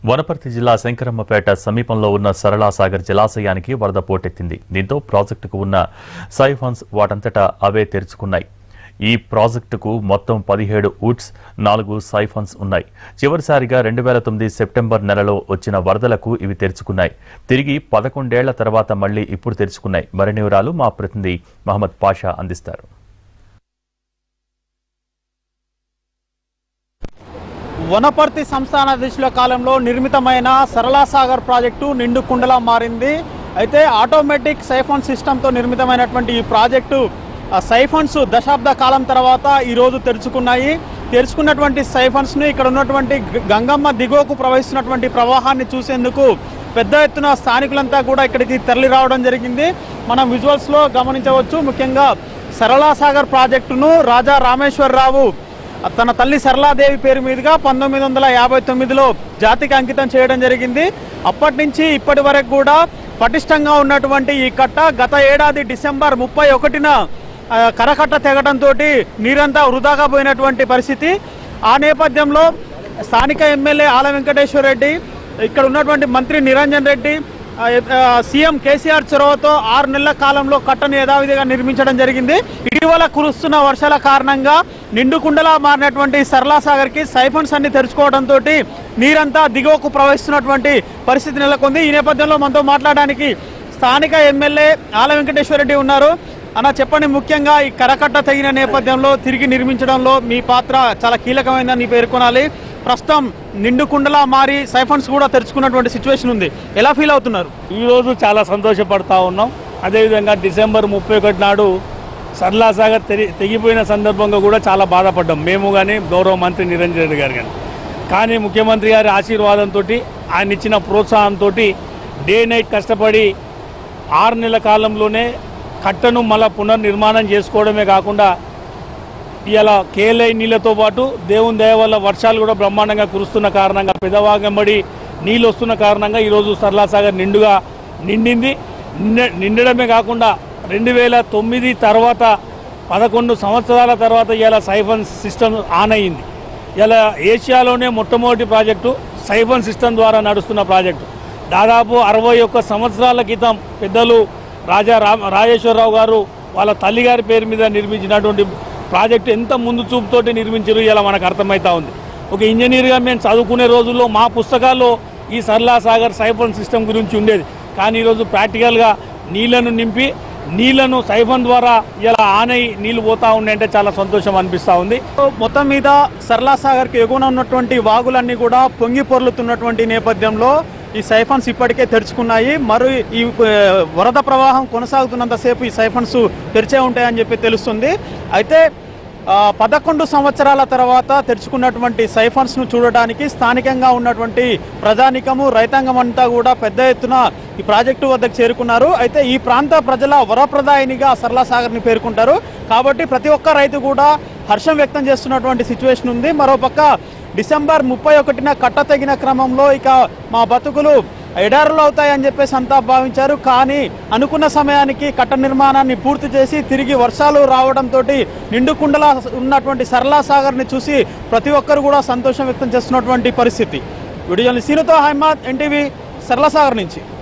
వనపర్తి జిల్లా శంకరమ్మపేట సమీపంలో ఉన్న సరళాసాగర్ జలాశయానికి వరద పోటెత్తింది దీంతో ప్రాజెక్టుకు ఉన్న సైఫాన్స్ వాటంతటా అవే తెరుచుకున్నాయి ఈ ప్రాజెక్టుకు మొత్తం పదిహేడు వుడ్స్ నాలుగు సైఫాన్స్ ఉన్నాయి చివరిసారిగా రెండు వేల తొమ్మిది సెప్టెంబర్ నెలలో వచ్చిన వరదలకు ఇవి తెరుచుకున్నాయి తిరిగి పదకొండేళ్ల తర్వాత మళ్లీ ఇప్పుడు తెరుచుకున్నాయి మరిన్ని వివరాలు మా ప్రతినిధి మహమ్మద్ పాషా అందిస్తారు వనపర్తి సంస్థానాధీశుల కాలంలో నిర్మితమైన సరళాసాగర్ ప్రాజెక్టు నిండు కుండలా మారింది అయితే ఆటోమేటిక్ సైఫాన్ సిస్టంతో నిర్మితమైనటువంటి ఈ ప్రాజెక్టు ఆ సైఫాన్స్ దశాబ్ద కాలం తర్వాత ఈరోజు తెరుచుకున్నాయి తెరుచుకున్నటువంటి సైఫాన్స్ని ఇక్కడ ఉన్నటువంటి గ- గంగమ్మ దిగువకు ప్రవహిస్తున్నటువంటి ప్రవాహాన్ని చూసేందుకు పెద్ద ఎత్తున స్థానికులంతా కూడా ఇక్కడికి తరలి రావడం జరిగింది మనం విజువల్స్లో గమనించవచ్చు ముఖ్యంగా సరళాసాగర్ ప్రాజెక్టును రాజా రామేశ్వరరావు తన తల్లి సరళాదేవి పేరు మీదుగా పంతొమ్మిది వందల యాభై తొమ్మిదిలో జాతికి అంకితం చేయడం జరిగింది అప్పటి నుంచి ఇప్పటి వరకు కూడా పటిష్టంగా ఉన్నటువంటి ఈ కట్ట గత ఏడాది డిసెంబర్ ముప్పై ఒకటిన ఆ, కరకట్ట తెగడంతో నీరంతా వృధాగా పోయినటువంటి పరిస్థితి ఆ నేపథ్యంలో స్థానిక ఎమ్మెల్యే ఆల వెంకటేశ్వర రెడ్డి ఇక్కడ ఉన్నటువంటి మంత్రి నిరంజన్ రెడ్డి ఆ, ఆ, సీఎం కేసీఆర్ చొరవతో ఆరు నెలల కాలంలో కట్టను యథావిధిగా నిర్మించడం జరిగింది ఇటీవల కురుస్తున్న వర్షాల కారణంగా నిండు కుండలా మారినటువంటి సరళాసాగర్ కి సైఫన్స్ అన్ని తెరుచుకోవడంతో నీరంతా దిగువకు ప్రవహిస్తున్నటువంటి పరిస్థితి నెలకొంది ఈ నేపథ్యంలో మనతో మాట్లాడడానికి స్థానిక ఎమ్మెల్యే ఆల వెంకటేశ్వర రెడ్డి ఉన్నారు అన్న చెప్పండి ముఖ్యంగా ఈ కరకట్ట తగిన నేపథ్యంలో తిరిగి నిర్మించడంలో మీ పాత్ర చాలా కీలకమైందని పేర్కొనాలి ప్రస్తుతం నిండు కుండలా మారి సైఫన్స్ కూడా తెరుచుకున్నటువంటి సిచ్యువేషన్ ఉంది ఎలా ఫీల్ అవుతున్నారు ఈరోజు చాలా సంతోషపడతా ఉన్నాం అదేవిధంగా డిసెంబర్ ముప్పై ఒకటి నాడు సర్లాసాగర్ తెగి తెగిపోయిన సందర్భంగా కూడా చాలా బాధపడ్డాం మేము కానీ గౌరవ మంత్రి నిరంజన్ రెడ్డి గారు కానీ కానీ ముఖ్యమంత్రి గారి ఆశీర్వాదంతో ఆయన ఇచ్చిన ప్రోత్సాహంతో డే నైట్ కష్టపడి ఆరు నెలల కాలంలోనే కట్టను మళ్ళా పునర్నిర్మాణం చేసుకోవడమే కాకుండా ఇలా కేఎల్ఐ నీళ్ళతో పాటు దేవుని దయ వల్ల వర్షాలు కూడా బ్రహ్మాండంగా కురుస్తున్న కారణంగా పెదవాగంబడి నీళ్ళు వస్తున్న కారణంగా ఈరోజు సర్లాసాగర్ నిండుగా నిండింది నిండ- నిండడమే కాకుండా రెండు వేల తొమ్మిది తర్వాత పదకొండు సంవత్సరాల తర్వాత ఇలా సైఫన్ సిస్టమ్ ఆన్ అయ్యింది ఇలా ఏషియాలోనే మొట్టమొదటి ప్రాజెక్టు సైఫన్ సిస్టమ్ ద్వారా నడుస్తున్న ప్రాజెక్టు దాదాపు అరవై ఒక్క సంవత్సరాల క్రితం పెద్దలు రాజా రా రాజేశ్వరరావు గారు వాళ్ళ తల్లిగారి పేరు మీద నిర్మించినటువంటి ప్రాజెక్టు ఎంత ముందు చూపుతోటి నిర్మించారు ఇలా మనకు అర్థమవుతా ఉంది ఒక ఇంజనీర్గా మేము చదువుకునే రోజుల్లో మా పుస్తకాల్లో ఈ సర్లా సాగర్ సైఫన్ సిస్టమ్ గురించి ఉండేది కానీ ఈరోజు ప్రాక్టికల్గా నీళ్లను నింపి నీళ్లను సైఫన్ ద్వారా ఇలా ఆనై నీళ్లు పోతా ఉన్నాయంటే చాలా సంతోషం అనిపిస్తూ ఉంది మొత్తం మీద సరళాసాగర్ కి ఎగువన ఉన్నటువంటి వాగులన్నీ కూడా పొంగి పొర్లుతున్నటువంటి నేపథ్యంలో ఈ సైఫన్స్ ఇప్పటికే తెరుచుకున్నాయి మరి ఈ ఆ, వరద ప్రవాహం కొనసాగుతున్నంతసేపు ఈ సైఫన్స్ తెరిచే ఉంటాయని చెప్పి తెలుస్తుంది అయితే ఆ, పదకొండు సంవత్సరాల తర్వాత తెరుచుకున్నటువంటి సైఫన్స్ ను చూడడానికి స్థానికంగా ఉన్నటువంటి ప్రజానికము రైతాంగం అంతా కూడా పెద్ద ఎత్తున ఈ ప్రాజెక్టు వద్దకు చేరుకున్నారు అయితే ఈ ప్రాంత ప్రజల వరప్రదాయినిగా సరళాసాగర్ ని పేర్కొంటారు కాబట్టి ప్రతి ఒక్క రైతు కూడా హర్షం వ్యక్తం చేస్తున్నటువంటి సిచ్యువేషన్ ఉంది మరోపక్క డిసెంబర్ ముప్పై ఒకటిన కట్ట తెగిన క్రమంలో ఇక మా బతుకులు ఎడారులు అవుతాయని చెప్పేసి అంతా భావించారు కానీ అనుకున్న సమయానికి కట్ట నిర్మాణాన్ని పూర్తి చేసి తిరిగి వర్షాలు రావడంతో నిండుకుండలా ఉన్నటువంటి సరళా సాగర్ని చూసి ప్రతి ఒక్కరు కూడా సంతోషం వ్యక్తం చేస్తున్నటువంటి పరిస్థితి వీడియోని సీనుతో హైమాద్ ఎన్టీవీ సరళసాగర్ నుంచి